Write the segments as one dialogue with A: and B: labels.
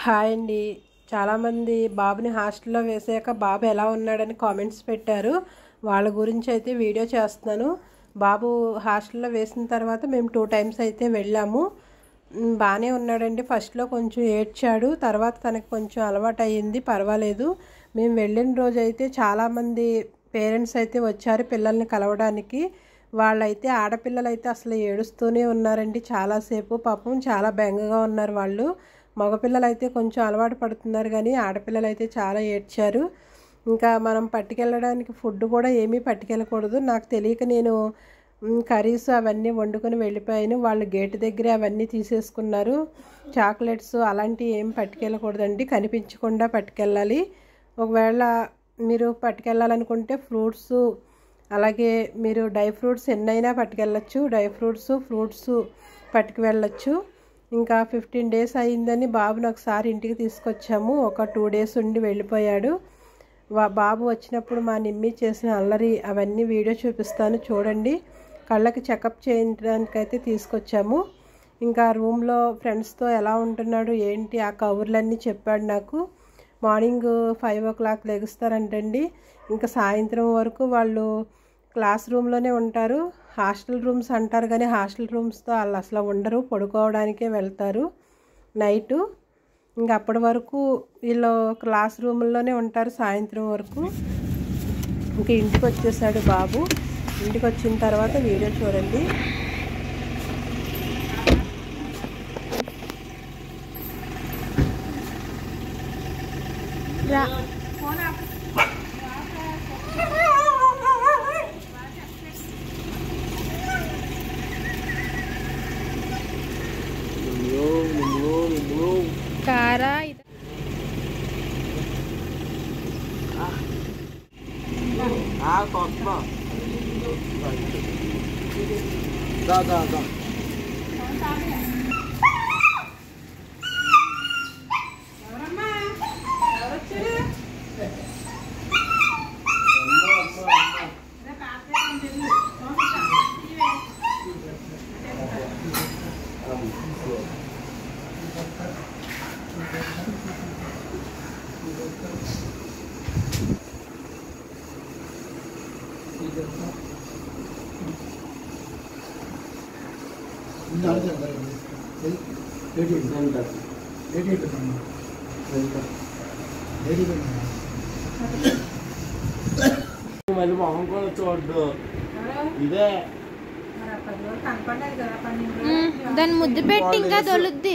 A: hi అండి చాలామంది బాబుని హాస్టల్లో వేసాక బాబు ఎలా ఉన్నాడని కామెంట్స్ పెట్టారు వాళ్ళ గురించి అయితే వీడియో చేస్తున్నాను బాబు హాస్టల్లో వేసిన తర్వాత మేము టూ టైమ్స్ అయితే వెళ్ళాము మ్, బాగానే ఉన్నాడండి ఫస్ట్లో కొంచెం ఏడ్చాడు తర్వాత తనకు కొంచెం అలవాటు అయ్యింది పర్వాలేదు మేము వెళ్ళిన రోజు అయితే చాలామంది పేరెంట్స్ అయితే వచ్చారు పిల్లల్ని కలవడానికి వాళ్ళైతే ఆడపిల్లలు అయితే అసలు ఏడుస్తూనే ఉన్నారండి చాలాసేపు పాపం చాలా బెంగగా ఉన్నారు వాళ్ళు మగపిల్లలు అయితే కొంచెం అలవాటు పడుతున్నారు కానీ ఆడపిల్లలు అయితే చాలా ఏడ్చారు ఇంకా మనం పట్టుకెళ్ళడానికి ఫుడ్ కూడా ఏమీ పట్టుకెళ్ళకూడదు నాకు తెలియక నేను మ్, కర్రీస్ అవన్నీ వండుకొని వెళ్ళిపోయాను వాళ్ళు గేట్ దగ్గరే అవన్నీ తీసేసుకున్నారు చాక్లెట్స్ అలాంటివి ఏం పట్టుకెళ్ళకూడదండి కనిపించకుండా పట్టుకెళ్ళాలి ఒకవేళ మీరు పట్టుకెళ్ళాలనుకుంటే ఫ్రూట్స్ అలాగే మీరు డ్రై ఫ్రూట్స్ ఎన్నైనా పట్టుకెళ్ళచ్చు డ్రై ఫ్రూట్స్ ఫ్రూట్స్ పట్టుకు వెళ్ళచ్చు ఇంకా ఫిఫ్టీన్ డేస్ అయిందని బాబుని ఒకసారి ఇంటికి తీసుకొచ్చాము ఒక టూ డేస్ ఉండి వెళ్ళిపోయాడు వా- బాబు వచ్చినప్పుడు మా నిమ్మి చేసిన అల్లరి అవన్నీ వీడియో చూపిస్తాను చూడండి కళ్ళకి చెకప్ చేయడానికైతే తీసుకొచ్చాము ఇంకా రూమ్లో ఫ్రెండ్స్తో ఎలా ఉంటున్నాడు ఏంటి ఆ కబుర్లన్నీ చెప్పాడు నాకు మార్నింగ్ ఫైవ్ ఓ క్లాక్ లెగుస్తారంటండి ఇంకా సాయంత్రం వరకు వాళ్ళు క్లాస్ రూమ్లోనే ఉంటారు హాస్టల్ రూమ్స్ అంటారు కానీ హాస్టల్ రూమ్స్తో వాళ్ళు అసలు ఉండరు పడుకోవడానికే వెళ్తారు నైటు ఇంకా అప్పటి వరకు వీళ్ళు క్లాస్ రూమ్లోనే ఉంటారు సాయంత్రం వరకు ఇంకా ఇంటికి వచ్చేసాడు బాబు ఇంటికి వచ్చిన తర్వాత వీడియో చూడండి
B: రా కారా ఇది
C: మళ్ళీ మొహం కూడా చూడ్డు ఇదే
B: మ్, దాన్ని ముద్దు పెట్టి ఇంకా తొలుద్ది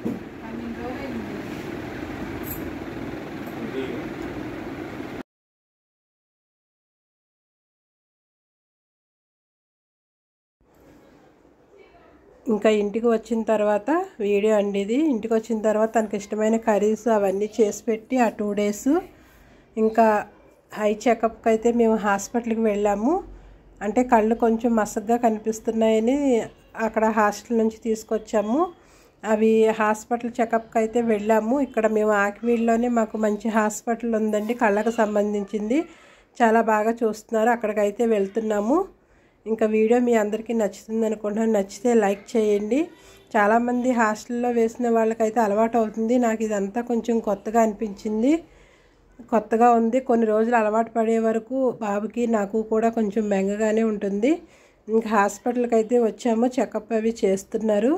A: ఇంకా ఇంటికి వచ్చిన తర్వాత వీడియో అండి ఇది ఇంటికి వచ్చిన తర్వాత తనకి ఇష్టమైన కర్రీస్ అవన్నీ చేసి పెట్టి ఆ టూ డేస్ ఇంకా హై చెకప్కి అయితే మేము హాస్పిటల్కి వెళ్ళాము అంటే కళ్ళు కొంచెం మసగ్గా కనిపిస్తున్నాయని అక్కడ హాస్టల్ నుంచి తీసుకొచ్చాము అవి హాస్పిటల్ చెకప్కి అయితే వెళ్ళాము ఇక్కడ మేము ఆకివీడులోనే మాకు మంచి హాస్పిటల్ ఉందండి కళ్ళకు సంబంధించింది చాలా బాగా చూస్తున్నారు అక్కడికైతే వెళ్తున్నాము ఇంకా వీడియో మీ అందరికీ నచ్చుతుంది అనుకుంటున్నాను నచ్చితే లైక్ చేయండి చాలామంది హాస్టల్లో వేసిన వాళ్ళకైతే అలవాటు అవుతుంది నాకు ఇదంతా కొంచెం కొత్తగా అనిపించింది కొత్తగా ఉంది కొన్ని రోజులు అలవాటు పడే వరకు బాబుకి నాకు కూడా కొంచెం బెంగగానే ఉంటుంది ఇంకా హాస్పిటల్కి అయితే వచ్చాము చెకప్ అవి చేస్తున్నారు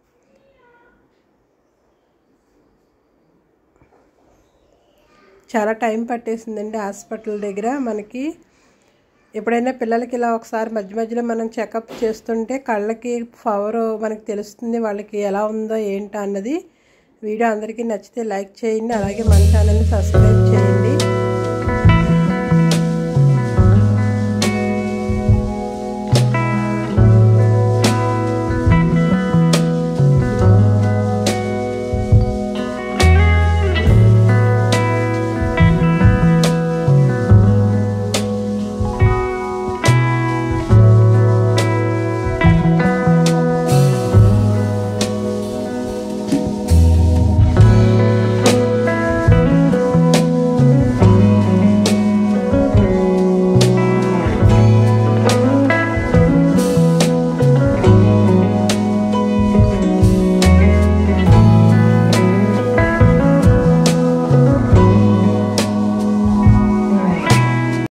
A: చాలా టైం పట్టేసిందండి హాస్పిటల్ దగ్గర మనకి ఎప్పుడైనా పిల్లలకి ఇలా ఒకసారి మధ్య మధ్యలో మనం చెకప్ చేస్తుంటే కళ్ళకి పవర్ మనకి తెలుస్తుంది వాళ్ళకి ఎలా ఉందో ఏంటో అన్నది వీడియో అందరికీ నచ్చితే లైక్ చేయండి అలాగే మన ఛానల్ని సబ్స్క్రైబ్ చేయండి